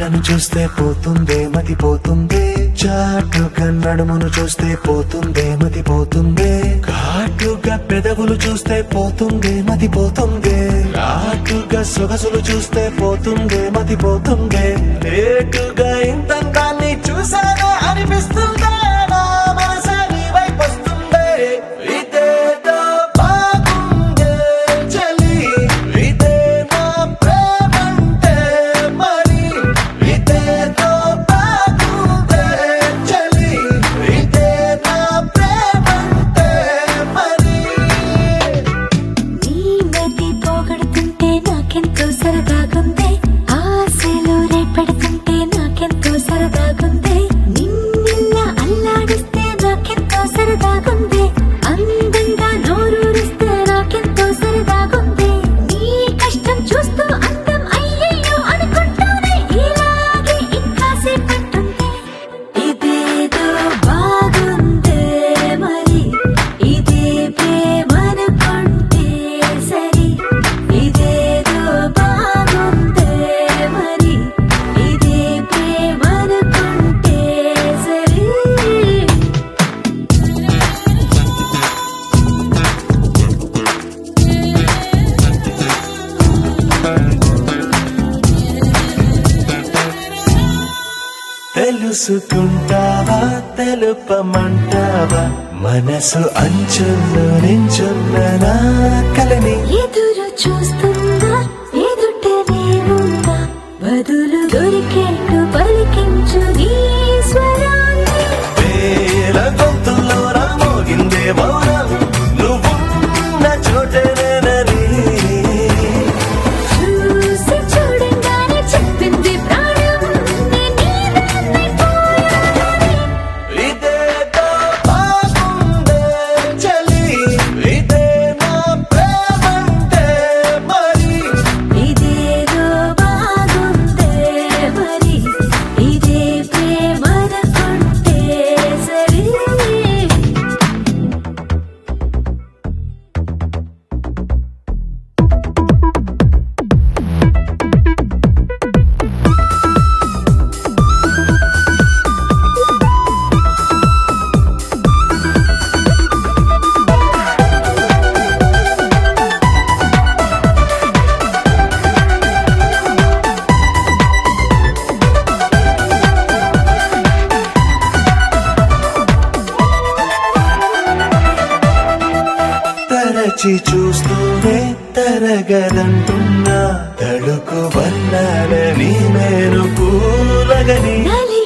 కళ్ళను చూస్తే పోతుందే మతి పోతుందే చాటుగా నడుమును చూస్తే పోతుందే మతి పోతుందే ఘాటుగా పెదవులు చూస్తే పోతుందే మతి పోతుందే ఘాటుగా సొగసులు చూస్తే పోతుందే మతి పోతుందే లేటుగా ఇంతంతాన్ని చూసానే అనిపిస్తుందే నా మనసే నీ వైపు వస్తుందే ఇదేదో బాగుందే చలి ఇదే నా ప్రేమంటే మరి ఇదేదో బాగుందే చలి ఇదే నా ప్రేమంటే మరి నీ మతి పోగొడుతుంటే నాకెంతో సరదాగుంది ఆశలు రేపెడుతుంటే నాకెంతో సరదాగుంది నిన్నెల్లా అల్లాడిస్తే నాకెంతో సరదాగుంది అందంగా నోరూరిస్తే నాకెంతో సరదాగుంది నీ కష్టం చూస్తూ అందం అయ్యయ్యో అనుకుంటూనే ఇలాగే ఇంకాసేపట్టుంది ఇదేదో బాగుందే మరి ఇదే ప్రేమనుకుంటే సరి ఇదేదో బాగుందే మరి ఇదే ప్రేమనుకుంటే సరి తెలుసుకుంటావా తెలుపమంటావా మనసు అంచుల్లో నించున్న నా కలని ఎదురు చూస్తుందా ఎదుటనే ఉందా బదులు దొరికేట్టు పలికించు నీ స్వరాన్ని వేల గొంతుల్లో రామోగిందే మౌనం నువ్వున్న చోటనేనని చూసి చూడంగానే చెప్పింది ప్రాణం నేను నీదాన్నైపోయానని. ఇదేదో బాగుందే చలి ఇదే నా ప్రేమంటే మరి ఇదేదో బాగుందే మరి ఇదే ప్రేమనుకుంటే సరి తరచి చూస్తూనే తరగదంటున్నా తడుకు వల్లాలని నేను పూలగని నలి